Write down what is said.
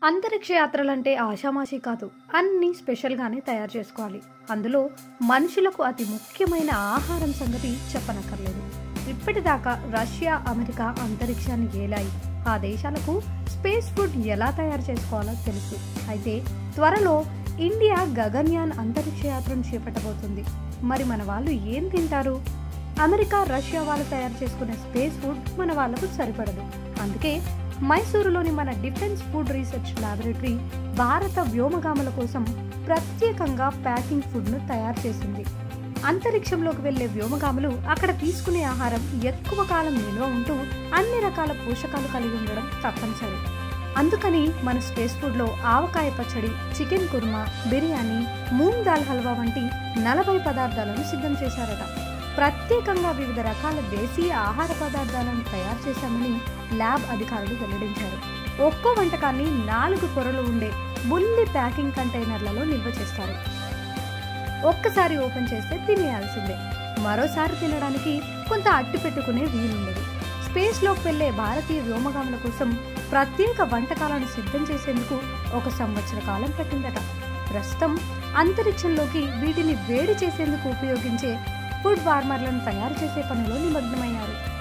అంతరిక్ష యాత్రలంటే ఆషామాషి కాదు అన్ని స్పెషల్గానే తయారు చేసుకోవాలి అందులో మనుషులకు అతి ముఖ్యమైన ఆహారం సంగతి చెప్పనక్కర్లేదు ఇప్పటిదాకా రష్యా అమెరికా అంతరిక్షాన్ని ఏలాయి ఆ దేశాలకు స్పేస్ ఫుడ్ ఎలా తయారు చేసుకోవాలో తెలుసు అయితే త్వరలో ఇండియా గగన్యాన్ అంతరిక్ష యాత్రను చేపట్టబోతుంది మరి మన వాళ్ళు ఏం తింటారు అమెరికా రష్యా వాళ్ళు తయారు చేసుకునే స్పేస్ ఫుడ్ మన వాళ్ళకు సరిపడదు అందుకే మైసూరులోని మన డిఫెన్స్ ఫుడ్ రీసెర్చ్ ల్యాబొరేటరీ భారత వ్యోమగాముల కోసం ప్రత్యేకంగా ప్యాకింగ్ ఫుడ్ను తయారు చేసింది అంతరిక్షంలోకి వెళ్లే వ్యోమగాములు అక్కడ తీసుకునే ఆహారం ఎక్కువ కాలం నిల్వ ఉంటూ అన్ని రకాల పోషకాలు కలిగి ఉండడం తప్పనిసరి అందుకని మన స్పేస్ ఫుడ్లో ఆవకాయ పచ్చడి చికెన్ కుర్మా బిర్యానీ మూంగ్ దాల్ హల్వా వంటి నలభై పదార్థాలను సిద్ధం చేశారట ప్రత్యేకంగా వివిధ రకాల దేశీయ ఆహార పదార్థాలను తయారు చేశామని ల్యాబ్ అధికారులు వెల్లడించారు ఒక్కో వంటకాన్ని నాలుగు పొరలు ఉండే బుల్లి ప్యాకింగ్ కంటైనర్లలో నిల్వ చేస్తారు ఒక్కసారి ఓపెన్ చేస్తే తినేయాల్సిందే మరోసారి తినడానికి కొంత అట్టి పెట్టుకునే వీలుండదు స్పేస్లోకి వెళ్లే భారతీయ వ్యోమగాముల కోసం ప్రత్యేక వంటకాలను సిద్ధం చేసేందుకు ఒక సంవత్సర కాలం పట్టిందట ప్రస్తుతం అంతరిక్షంలోకి వీటిని వేడి చేసేందుకు ఉపయోగించే ఫుడ్ వార్మర్లను తయారు చేసే పనిలో నిమగ్నమైనారు